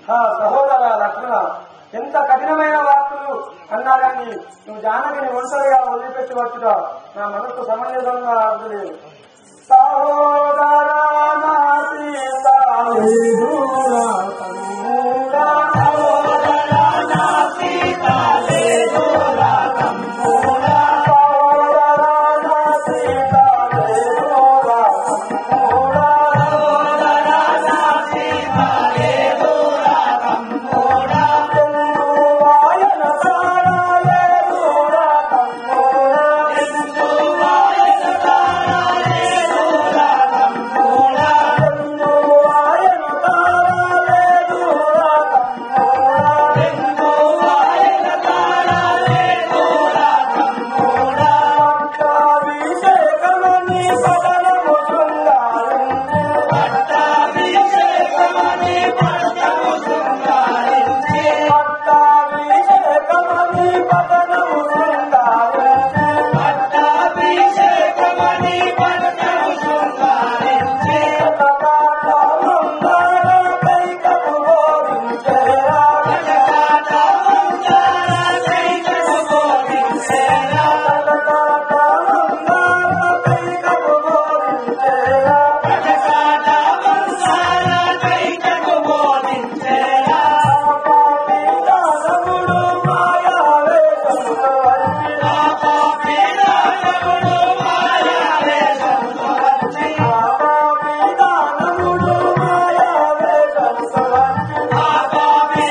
ఆ సహోదర లక్ష్మణ ఎంత కఠినమైన వాక్కులు అన్నా కానీ నువ్వు జానకిని ఒంటరిగా వదిలిపెట్టి వచ్చుట నా మనసు సమంజసంగా అర్థలేదు సహోదర నా సీత లేదురా తమ్ముడా. సహోదర నా సీత లేదురా తమ్ముడా. ఎందువాయన తారాలేదురా తమ్ముడా. ఎందువాయన తారాలేదురా తమ్ముడా. పట్టాభిషేకమని సదనము శృంగారించి పట్టాభిషేకమని పదనము శృంగారించి శతకాట మందార కైకపు బోధించేరా. శతకాట మందార కైకపు బోధించేరా. పాపిదానముడు మాయావేశముతో వచ్చి పాపిదానముడు మాయావేశముతో వచ్చి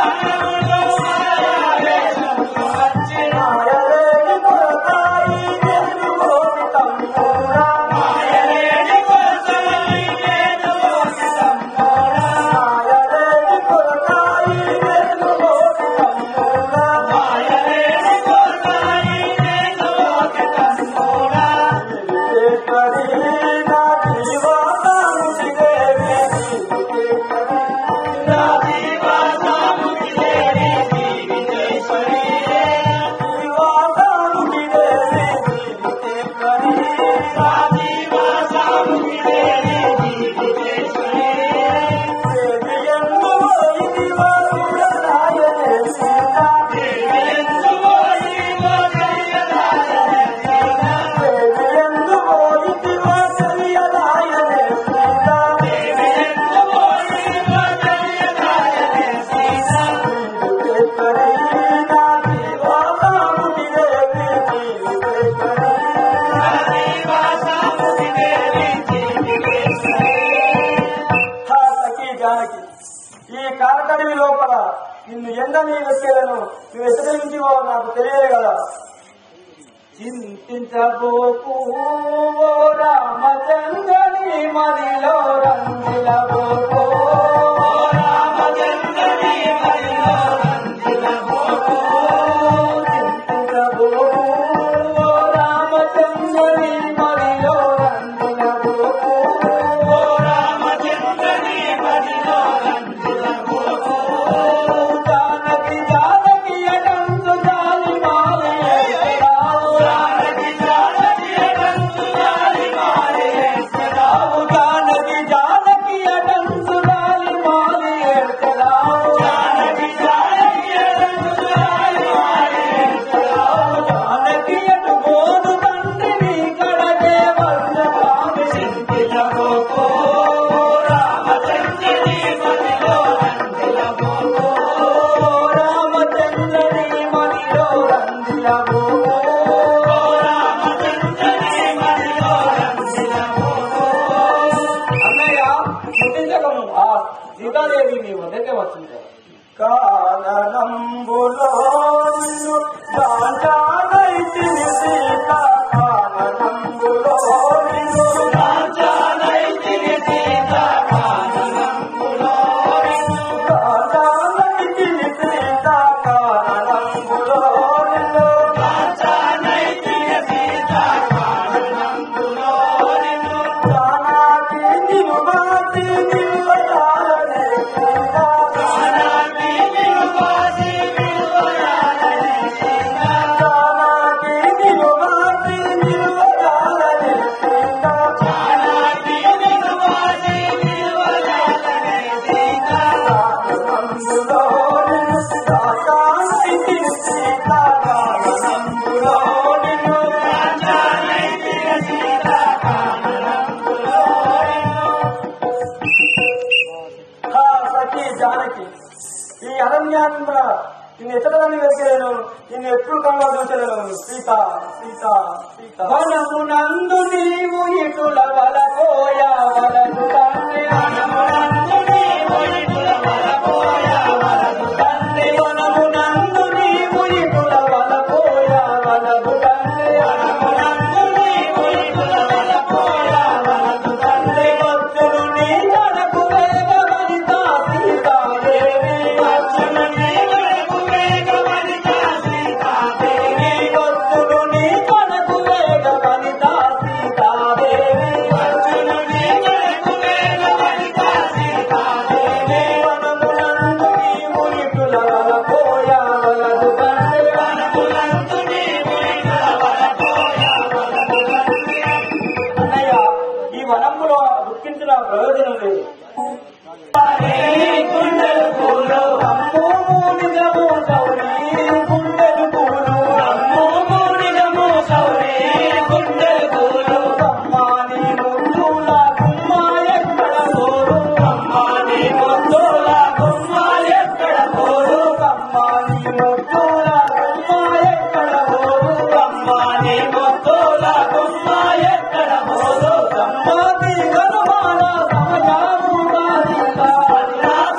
మాయలేని కొరతాయి నేను కోరి తమ్ముడా. మాయలేని కొరతాయి నేను కోరి తమ్ముడా. విజేశ్వరి నా జీవాసానుడి దేవి విజేశ్వరి నా జీవాసానుడి దేవి విజేశ్వరి దేవియందు ఇది వారుడనాయనే సీత దేవియందు ఇది వాసరియనాయనే సీత విజేశ్వరి నా జీవాసానుడి దేవి విజేశ్వరి హా సఖీ జానకి ఈ కారకడివి లోపల నిన్ను ఎందని వెతికేలను నువ్వు ఎక్కడి నుంచివో నాకు తెలియదు కదా చింతించబోకు ఓ రామచంద్రని మదిలో రంగులబోకు చింతించబోకు ఓ రామచంద్రని మదిలో రంగులబోకు జానకి జానకి అటంతు జాలి మాలి జానకి జానకి అటంతు జాలి మాలి జానకి జానకి అటంతు జాలి మాలి జానకి జానకి అటంతు జాలి మాలి జానకి అటు గోదు తండ్రిని కడగే వర్ణ కామి సింతిలబోకో రామచంద్రుని మదిలో రందిలబోకో రామచంద్రుని మదిలో రందిలబోకో అన్నయ్య ముట్టించకము ఆ సీతాదేవి మీ వద్దకే వచ్చింది కాననంబులో నిన్ను దాచానైతిని సీత కాననంబులో నిన్ను దాచానైతిని సీత కాననంబులో నిన్ను దాచానైతిని సీత కాననంబులో నిన్ను దాచానైతిని సీత కాననంబులో నిన్ను జానాకి నిన్ను బాసి నిలువయాలనే సీత జానాకి నిన్ను బాసి నిలువయాలనే సీత జానాకి నిన్ను బాసి నిన్ను ఎత్తడాన్ని వెతికేను నిన్ను ఎప్పుడు కన్నా చూచలేను సీత సీత సీత వనమునందు నీవు ఇటుల వలకోయ వలదు తండ్రి వనమునందు నీవు ఇటుల వలకోయ వలదు తండ్రి వనమునందు నీవు ఇటుల వలకోయ వలదు తండ్రి వనమునందు నీవు ఇటుల వలకోయ వలదు తండ్రి భక్తులు నీ కడకు వేగవనిత సీతాదేవి భక్తులు నీ కడకు వేగవనిత సీతాదేవి భక్తులు నీ కడకు వేగవనిత సీతాదేవి భక్తులు నీ కడకు వేగవనిత సీతాదేవి వనమునందు నీవు ఇటుల వలకోయ వలదు తండ్రి వనమునందు నీవు ఇటుల వలకోయ వలదు తండ్రి అన్నయ్య ఈ వనంలో దుఃఖించిన ప్రయోజనం లేదు గుండెలు పూలు అమ్మో మూడిగము సౌరి గుండెలు పూలు అమ్మో మూడిగము సౌరి గుండెలు పూలు అమ్మాని ముద్దుల గుమ్మ ఎక్కడ పోరు అమ్మాని ముద్దుల గుమ్మ ఎక్కడ పోరు అమ్మాని ముద్దుల గుమ్మ ఎక్కడ పోరు అమ్మాని ముద్దుల గుమ్మ ఎక్కడ పోరు అమ్మాది గర్భాల సమయాము బాధిత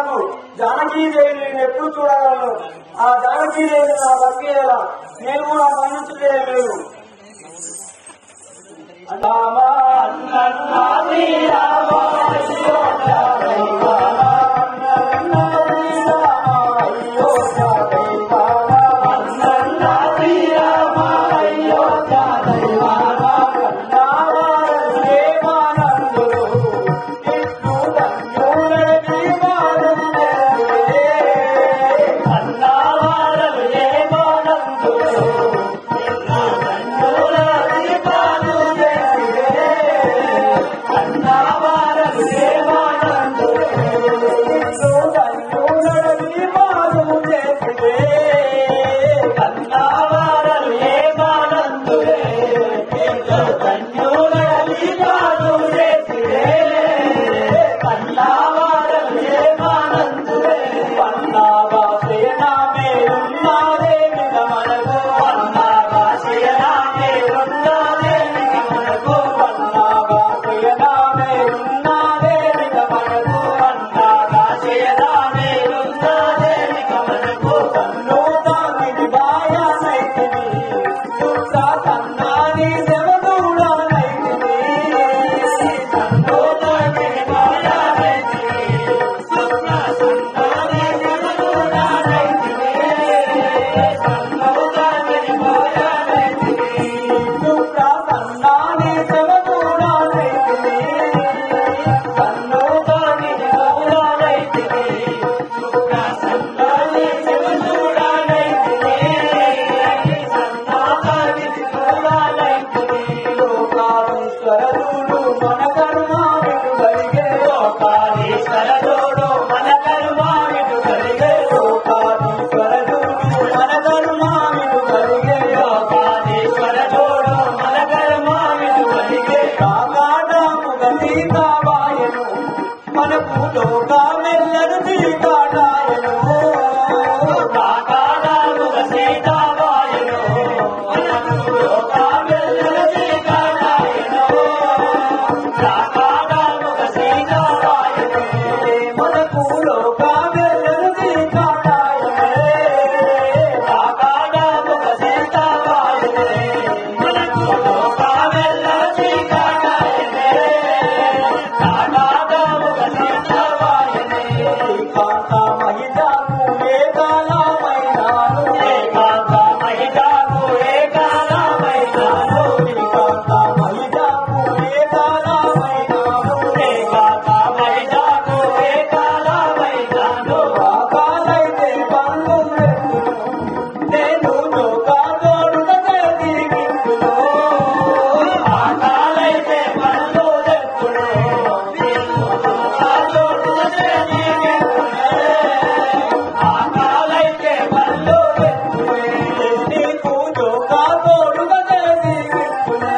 నాకు జానకీదేవిని నేను ఎప్పుడు చూడగలను ఆ జానకీదేవిని నా బతికేలా నేను కూడా మన్నించలేదు రామా అన్నా శ్రీరామా అయోధ్య దైవానా, అన్నా శ్రీరామా అయోధ్య దైవానా, అన్నా శ్రీరామా అయోధ్య దైవానా, కన్నావారు దేవానందుడు, ఇట్లు ధన్యులని వారుండే. కన్నావారు దేవానందుడు, ఇట్లు ధన్యులని వారుండే. కన్నావారు దేవానందుడు, ఇట్లు ధన్యులని వారుండే. కన్నావారు దేవానందుడే, ఇట్లు ధన్యులని వారుండే. కన్నావారు దేవానందుడే, పన్నాగా సేనామే ఉన్నారే నిగమనకు, పన్నాగా సేనామే ఉన్నారే నిగమనకు, పన్నాగా సేనామే ఉన్నారే నిగమనకు, పన్నాగా సేనామే ఉన్నారే నిగమనకు, కన్ను తాకిడి బాయానైతిని, దుర్గ కన్నాని దేవదూడనైతిని, కన్ను తాకిడి బాయానైతిని, దుర్గ కన్నాని దేవదూడనైతిని, కన్ను తాకిడి బాయానైతిని, దుర్గ కన్నాని దేవదూడనైతిని, కన్ను తాకిడి బాయానైతిని, దుర్గ కన్నాని దేవదూడనైతిని, సన్నాకానికి దూరాలైతిని, లోకాధీశ్వరుడు మన కరుణావిడు కలిగే లోకాధీశ్వరుడు మన కరుణావిడు కలిగే లోకాధీశ్వరుడు మన కరుణావిడు కలిగే లోకాధీశ్వరుడు మన కరుణావిడు కలిగే కాకాటముగ సీతాబాయను మనకు లోకామెల్లరు సీతాడాయను కాకాటముగ సీతాబాయను మనకు లోకామెల్లరు సీతాడాయను కాకాటముగ సీతాబాయను మనకు లోకామెల్లరు సీతాడాయనే కాకాటముగ సీతాబాయనే మనకు లోకామెల్లరు సీతాడాయనే కాకాటముగ సీతాబాయనే కాక మహిళకు ఏ కాలమైనాను ఏ కాక మహిళకు ఏ కాలమైనాను ఏ కాక మహిళకు ఏ కాలమైనాను ఏ కాక మహిళకు ఏ కాలమైనాను కాకాలైతే పనులు నేను లోకాతోడుగా తిరిగిందును కాకాలైతే పనులు తెచ్చును నేను లోకాతోడుగా తిరిగిందును ఆకాలైతే పనులు తెచ్చునే నీకు లోకాతోడుగా తిరిగిందునే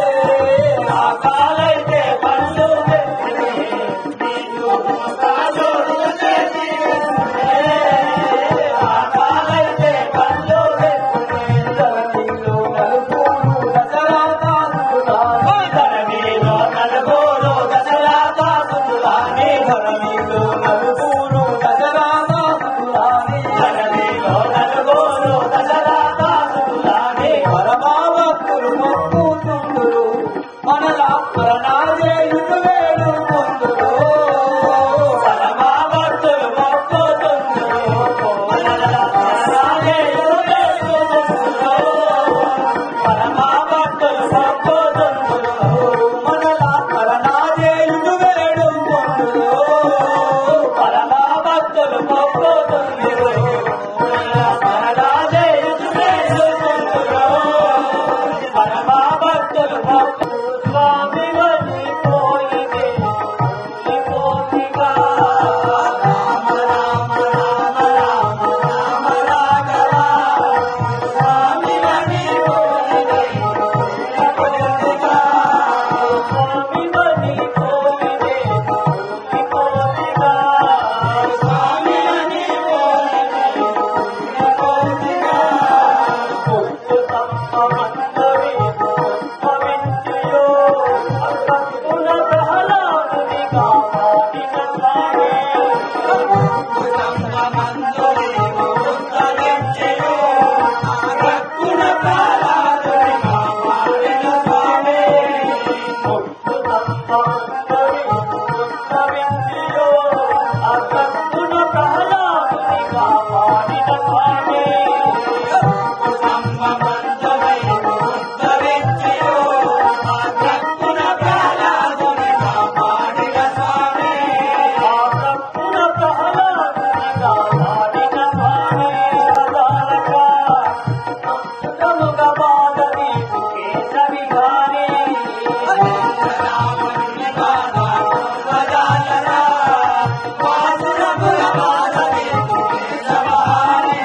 ఆకాలైతే పనులు తెచ్చునే నీకు లోకాతోడుగా తిరిగిందునే ఆకాలైతే పనులు తెచ్చునే ధరణిలో నలుగురు దసరా కాసులాని ధరణిలో నలుగురు దసరా కాసులాని ధరణిలో నలుగురు దసరా కాసులాని ధరణిలో నలుగురు దసరా కాసులాని పరమాభక్తులు మొక్కుతుందురు మనలా మరణాజేయుడు వేడు పొందురు పరమాభక్తులు మొక్కుతుందురు మనలా మరణాజేయుడు వేడు పొందురు పరమాభక్తులు మొక్కుతుందురు మనలా మరణాజేయుడు వేడు పొందురు పరమాభక్తులు మొక్కుతుందురు మనలా మరణాజేయుడు వేడు పొందురు పరమాభక్తులు మొక్కు స్వామి వెళ్ళిపోయితే పోతిగా రామ రామ రామ రామ రామ రాఘవ స్వామి వెళ్ళిపోయితే పోతిగా స్వామి వెళ్ళిపోయితే పోతిగా స్వామి వెళ్ళిపోయితే స్వామి సంబంధమై ఉద్ధరించియో ఆ తక్కున ప్రహ్లాదుని కాపాడిన స్వామి ఆ తక్కున ప్రహ్లాదుని కాపాడిన స్వామి సదారక అమృతముగ బాధని కేశవి గాని రాముని బాధ గోపదాలరా వాసురముల బాధని కేశవాని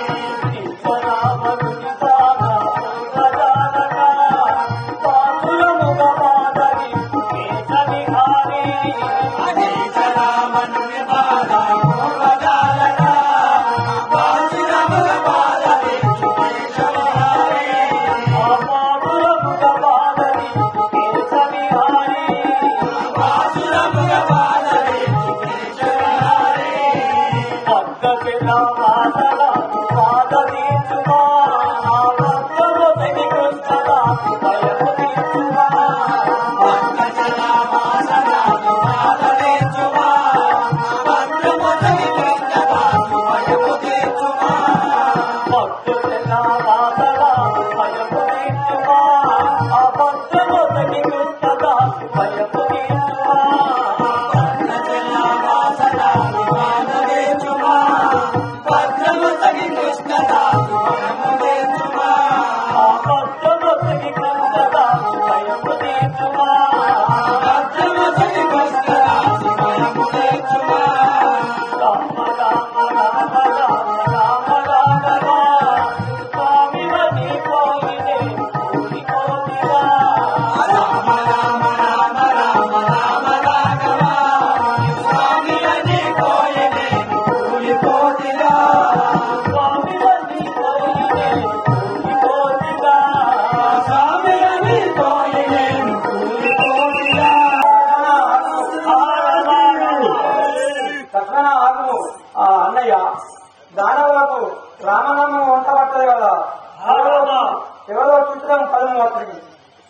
రాముని బాధ గోపదాలరా వాసురముగ బాధని కేశవి గాని అజేత రామనుని బాధ గోపదాలరా వాసురముగ బాధని కేశవాని వాసురముగ బాధని కేశవి గాని వాసురముగ బాధని కేశవాని పక్కకిల వాసన పాద తీర్చుమా ఆ భక్తులు తెగికొంచగా భయము తీర్చుమా పక్కకిల వాసన పాద తీర్చుమా భక్తులు తెగికొంచగా భయము తీర్చుమా భక్తుల వాసన భయము తీర్చుమా ఆ భక్తులు తెగికొంచగా భయము తీర్చుమా పక్కకిల వాసన పాద తీర్చుమా భద్రము తగి కృష్ణదాసు భయము తీర్చుమా ఆ భద్రము తగి కృష్ణదాసు భయము తీర్చుమా భద్రము తగి కృష్ణదాసు భయము తీర్చుమా రామ రామ రామ రామ రామ రామ రామ స్వామి మని పోయినే కూలి కోటిరా రామ రామ రామ రామ రామ రాఘవ స్వామి అని పోయినే కూలి కోటిరా స్వామి అని పోయినే కూలి కోటిరా స్వామి అని పోయినే కూలి కోటిరా తక్షణ ఆగు ఆ అన్నయ్య దానవులకు రామనామం వంట పట్టదు కదా ఎవరో చిత్రం పదము అతనికి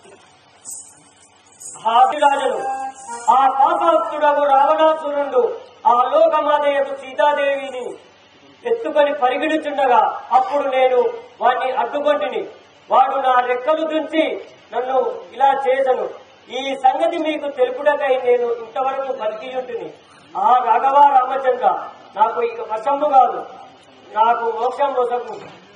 హాతిరాజులు ఆ పాపాత్ముడగు రావణాసురుడు ఆ లోకమాదయ్యకు సీతాదేవిని ఎత్తుకొని పరిగెడుచుండగా అప్పుడు నేను వాడిని అడ్డుకొంటిని వాడు నా రెక్కలు దుంచి నన్ను ఇలా చేసను ఈ సంగతి మీకు తెలుపుడకై నేను ఇంతవరకు బతికియుంటిని ఆ రాఘవ రామచంద్ర నాకు ఇక వశము కాదు నాకు మోక్షం వసము